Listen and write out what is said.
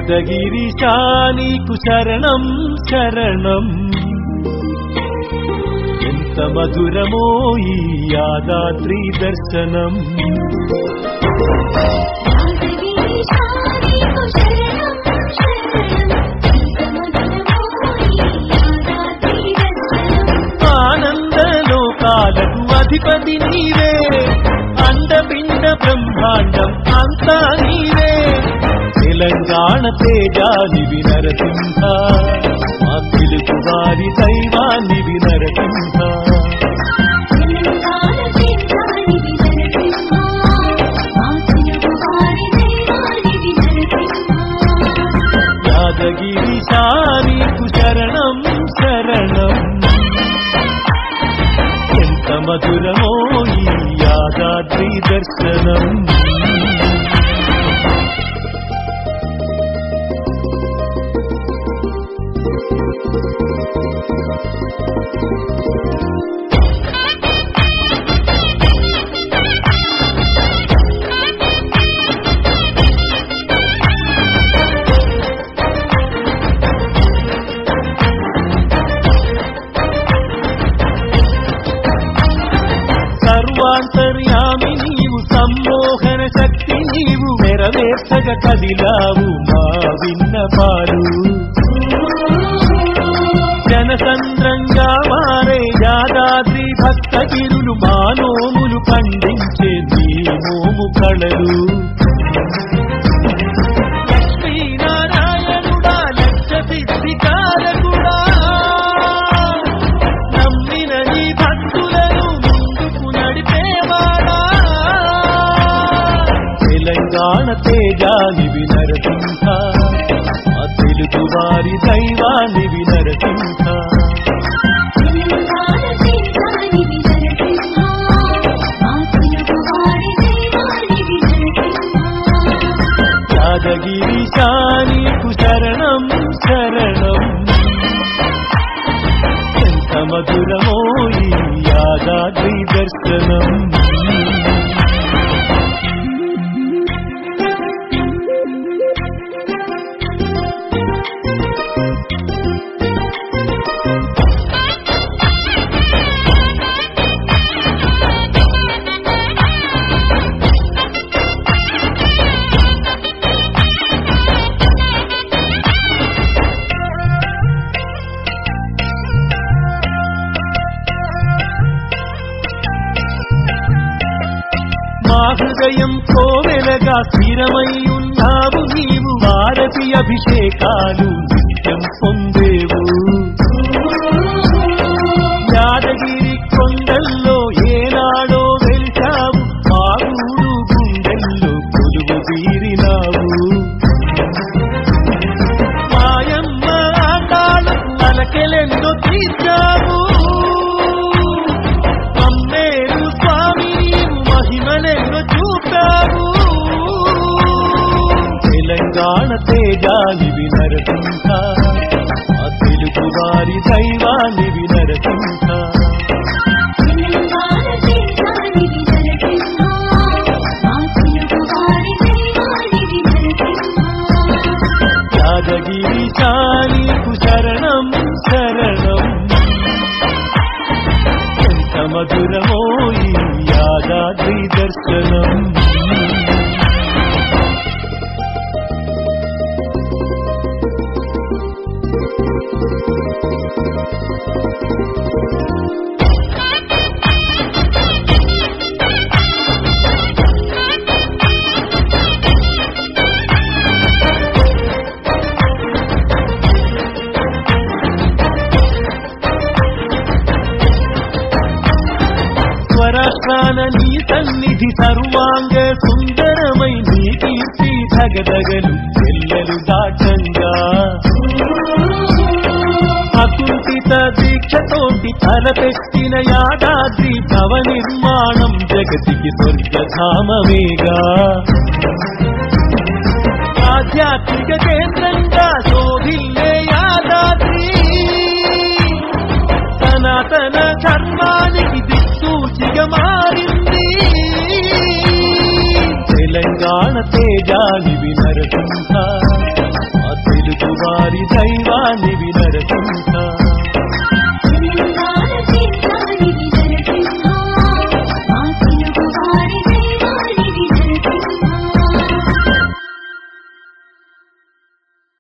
యాదగిరిశా నీకు శరణం శరణం ఎంత మధురమో ఈ యాదాద్రి దర్శనం ఆనందలోకాలకు అధిపతి నీవే అండపిండ బ్రహ్మాండం అంతా నీవే తెలంగాణ తేజానివి నరసింహ మా పిలుపు వారి దైవానివి నరసింహ యాదగిరి నీకు శరణం శరణం ఎంత మధురమో ఈ యాదాద్రి దర్శనం సర్వాంతర్యామి నీవు సమ్మోహన శక్తి నీవు నెరవేర్చగ కదిలావు మా విన్నపాలు జనసంద్రంగా మారే యాదాద్రి భక్తగిరులు మానోములు పండించే నీ మోము కళలు లక్ష్మీనారాయణుడా లక్ష సిద్ధికారకుడా నమ్మిన నీ భక్తులను ముందుకు నడిపేవాడా తెలంగాణ తేజానివి నరసింహ మా తెలుగు వారి దైవానివి నరసింహ యాదగిరి నీకు శరణం శరణం ఎంత మధురమో ఈ యాదాద్రి దర్శనం మా హృదయం కోవెలగా స్థిరమై ఉన్నావు నీవు భారతి అభిషేకాలు నిత్యం పొందేవు యాదగిరి కొండల్లో ఏనాడో వెలిచావు మాగూడు గుండెల్లో కొలువు తీరినావు మాయమ్మ ఆటాలకు అలకెలెందో తీర్చావు అమ్మేరు స్వామి నీవు మహిమలెన్నో చూపావు తెలంగాణ తేజానివి నరసింహ ఆ తెలుగు వారి దైవానివి నరసింహ యాదగిరి నీకు శరణం శరణం ఎంత మధురమో ఈ యాదాద్రి దర్శనం స్వరాష్ట్రాన నీ సన్నిధి సర్వాంగ సుందరమై నీ కీర్తి ధగధగలు చెల్లెలు దాటంగా అకుంఠిత దీక్షతోటి తలపెట్టిన యాదాద్రి భవ నిర్మాణం జగతికి స్వర్గధామమేగా ఆధ్యాత్మిక కేంద్రంగా శోభిల్లే యాదాద్రి సనాతన ధర్మానికి దిక్సూచిగా మారింది తెలంగాణ తేజానివి నరసింహ వారి దైవాన్ని విన